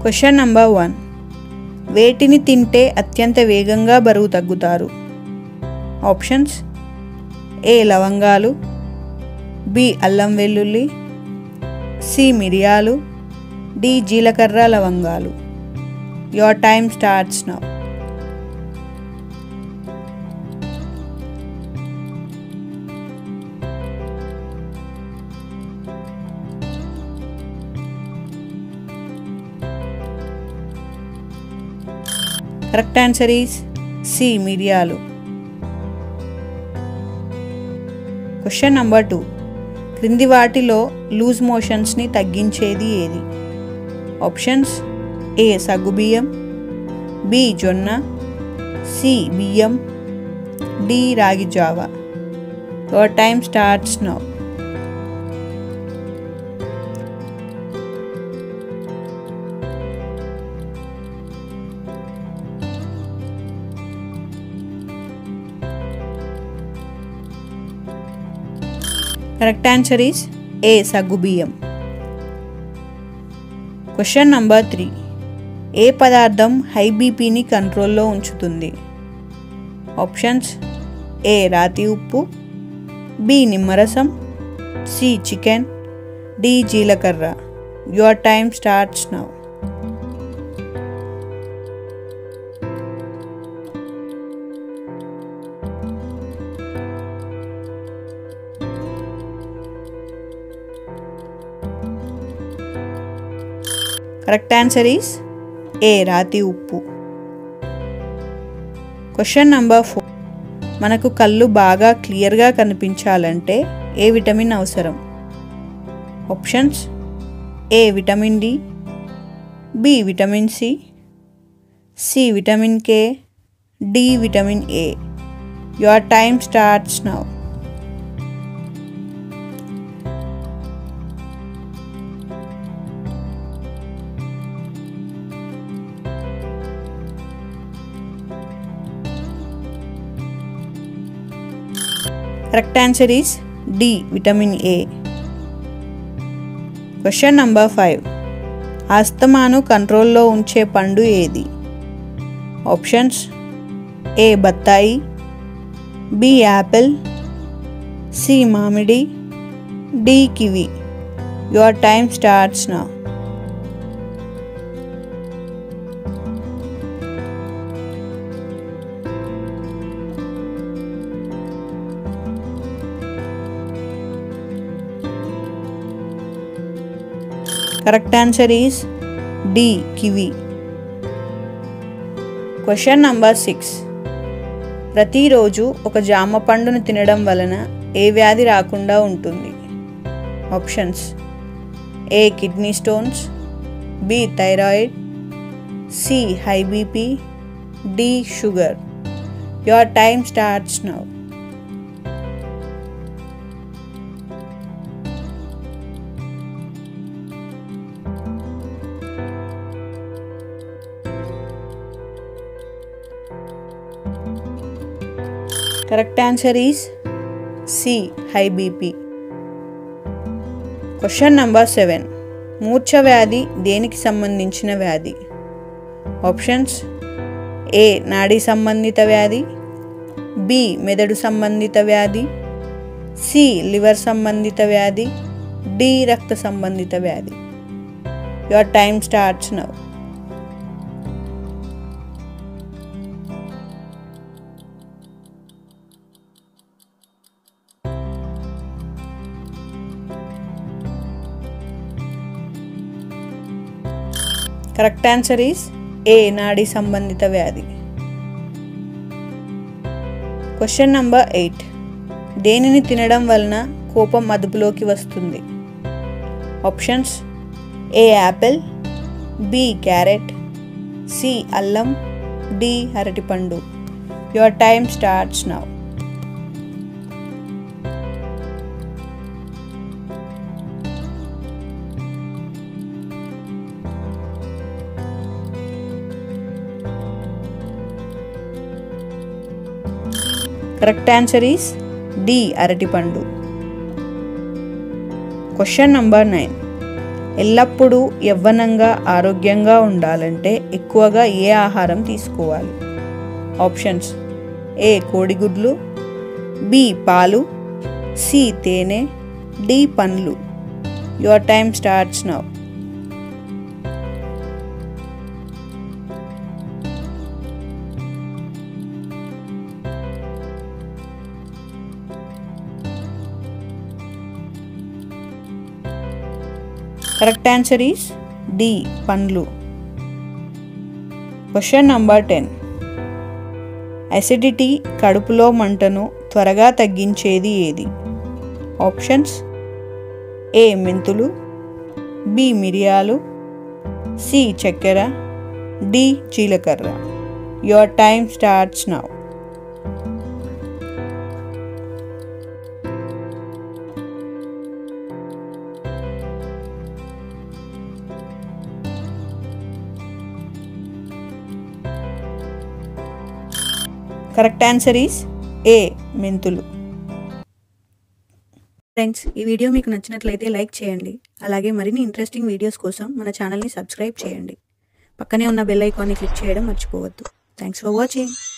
question number one వేటిని తింటే అత్యంత వేగంగా బరువు తగ్గుతారు ఆప్షన్స్ ఏ లవంగాలు బి అల్లం వెల్లుల్లి సి మిరియాలు డి జీలకర్ర లవంగాలు your time starts now correct answer is C మిరియాలు క్వశ్చన్ నంబర్ టూ క్రింది వాటిలో లూజ్ మోషన్స్ని తగ్గించేది ఏది ఆప్షన్స్ ఏ సగ్గుబియ్యం బి జొన్న సి బియ్యం డి రాగి జావా your time starts now correct answer is A సగ్గుబియ్యం క్వశ్చన్ నంబర్ త్రీ ఏ పదార్థం హై బీపీని కంట్రోల్లో ఉంచుతుంది ఆప్షన్స్ ఏ రాతి ఉప్పు బి నిమ్మరసం సి చికెన్ డి జీలకర్ర your time starts now correct answer is A రాతి ఉప్పు క్వశ్చన్ నంబర్ ఫోర్ మనకు కళ్ళు బాగా క్లియర్గా కనిపించాలంటే ఏ విటమిన్ అవసరం options A vitamin D B vitamin C C vitamin K D vitamin A your time starts now correct answer is D vitamin A question number five ఆస్తమాను కంట్రోల్లో ఉంచే పండు ఏది ఆప్షన్స్ ఏ బత్తాయి బి యాపిల్ సి మామిడి D kiwi your time starts now correct answer is D kiwi question number six ప్రతిరోజు ఒక జామ పండును తినడం వలన ఏ వ్యాధి రాకుండా ఉంటుంది options A kidney stones B thyroid C high BP D sugar your time starts now correct answer is C high BP question number seven మూర్ఛ వ్యాధి దేనికి సంబంధించిన వ్యాధి ఆప్షన్స్ ఏ నాడీ సంబంధిత వ్యాధి బి మెదడు సంబంధిత వ్యాధి సి లివర్ సంబంధిత వ్యాధి డి రక్త సంబంధిత వ్యాధి your time starts now correct answer is A నాడీ సంబంధిత వ్యాధి క్వశ్చన్ నంబర్ ఎయిట్ దేనిని తినడం వలన కోపం అదుపులోకి వస్తుంది options A apple B carrot C అల్లం డి అరటిపండు your time starts now correct answer is D అరటిపండు క్వశ్చన్ నంబర్ నైన్ ఎల్లప్పుడూ యవ్వనంగా ఆరోగ్యంగా ఉండాలంటే ఎక్కువగా ఏ ఆహారం తీసుకోవాలి ఆప్షన్స్ ఏ కోడిగుడ్లు బి పాలు సి తేనె డి పండ్లు your time starts now correct answer is D పండ్లు క్వశ్చన్ నంబర్ టెన్ అసిడిటీ కడుపులో మంటను త్వరగా తగ్గించేది ఏది ఆప్షన్స్ ఏ మెంతులు బి మిరియాలు సి చక్కెర డి జీలకర్ర your time starts now correct answer is A మెంతులు ఫ్రెండ్స్ ఈ వీడియో మీకు నచ్చినట్లయితే లైక్ చేయండి అలాగే మరిన్ని ఇంట్రెస్టింగ్ వీడియోస్ కోసం మన ఛానల్ని సబ్స్క్రైబ్ చేయండి పక్కనే ఉన్న బెల్ ఐకాన్ని క్లిక్ చేయడం మర్చిపోవద్దు థ్యాంక్స్ ఫర్ వాచింగ్